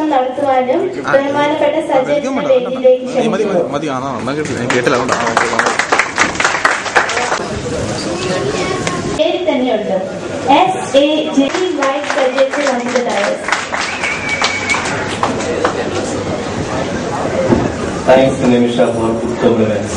നടത്തുവാനും ബഹുമാനപ്പെട്ട സജീവന്റെ വേദിയിലേക്ക് മതി മതി ക്ഷണിക്കുന്നു മതി ആ എന്നാ കേട്ടില്ല ഞാൻ കേട്ടില്ല അതുകൊണ്ടാ ആ, ഓക്കേ, ഓക്കേ. പേര് തന്നെയുണ്ട് എസ് എ ജെ വൈറ്റ് സജീവ് വന്നത് Dias Thanks, Nimisha, for good compliments.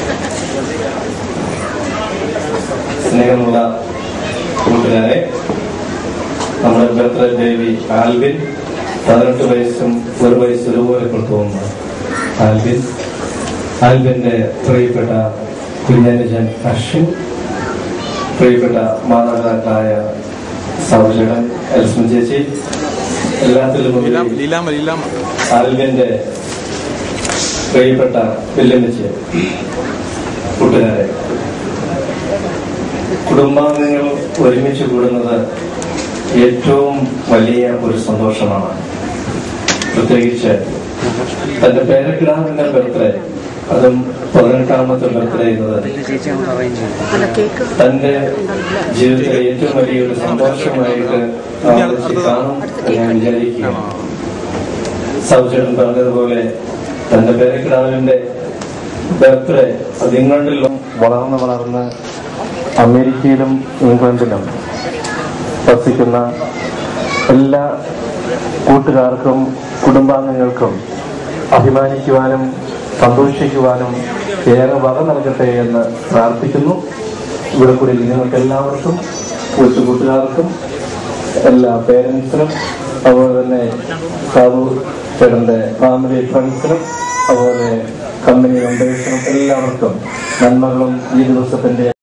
സ്നേഹമുള്ള കൂട്ടുകാരെ നമ്മുടെ ബർത്ത്ഡേ ബേബി ആൽവിൻ പതിനെട്ട് വയസ്സും ഒരു വയസ്സ് ഒരുപോലെ കൊണ്ടുപോകുന്നു ആൽവിൻ ആൽവിന്റെ പ്രിയപ്പെട്ട കുഞ്ഞനുജൻ അശ്വിൻ പ്രിയപ്പെട്ട മാതാപിതാക്കളായ സൗജടൻ എൽസ്മൻ ചേച്ചി എല്ലാത്തിലും ലീലാമ്മ ഉപരി ലീലാമ്മ ലീലാമ്മ ആൽവിന്റെ പ്രിയപ്പെട്ട വെല്ലുവിളിച്ച് കൂട്ടുകാരെ കുടുംബാംഗങ്ങൾ ഒരുമിച്ച് കൂടുന്നത് ഏറ്റവും വലിയ ഒരു സന്തോഷമാണ് പ്രത്യേകിച്ച് തന്റെ പേരക്കിടാവിന്റെ ബർത്ത്ഡേ അതും പതിനെട്ടാമത്തെ ബർത്ത്ഡേ എന്നത് തന്റെ ജീവിതത്തിലെ ഏറ്റവും വലിയൊരു സന്തോഷമായിട്ട് ആഘോഷിച്ച് കാണും എന്ന് ഞാൻ വിചാരിക്കുകയാണ് സൗചേട്ടൻ പറഞ്ഞതുപോലെ തന്റെ പേരക്കിടാവിന്റെ ബർത്ത്ഡേ അത് ഇംഗ്ലണ്ടിലും വളർന്ന് വളർന്ന് അമേരിക്കയിലും ഇംഗ്ലണ്ടിലും വസിക്കുന്ന എല്ലാ കൂട്ടുകാർക്കും കുടുംബാംഗങ്ങൾക്കും അഭിമാനിക്കുവാനും സന്തോഷിക്കുവാനും ഏറെ വക നൽകട്ടെ എന്ന് പ്രാർത്ഥിക്കുന്നു ഇവിടെ കൂടി നിങ്ങൾക്ക് എല്ലാവർക്കും കൊച്ചു കൂട്ടുകാർക്കും എല്ലാ പേരൻസിനും അതുപോലെ തന്നെ സാധു ചേട്ടന്റെ ഫാമിലി ഫ്രണ്ട്സിനും അതുപോലെ കമ്പനി മെമ്പേഴ്സിനും എല്ലാവർക്കും നന്മകളും ഈ ദിവസത്തിന്റെ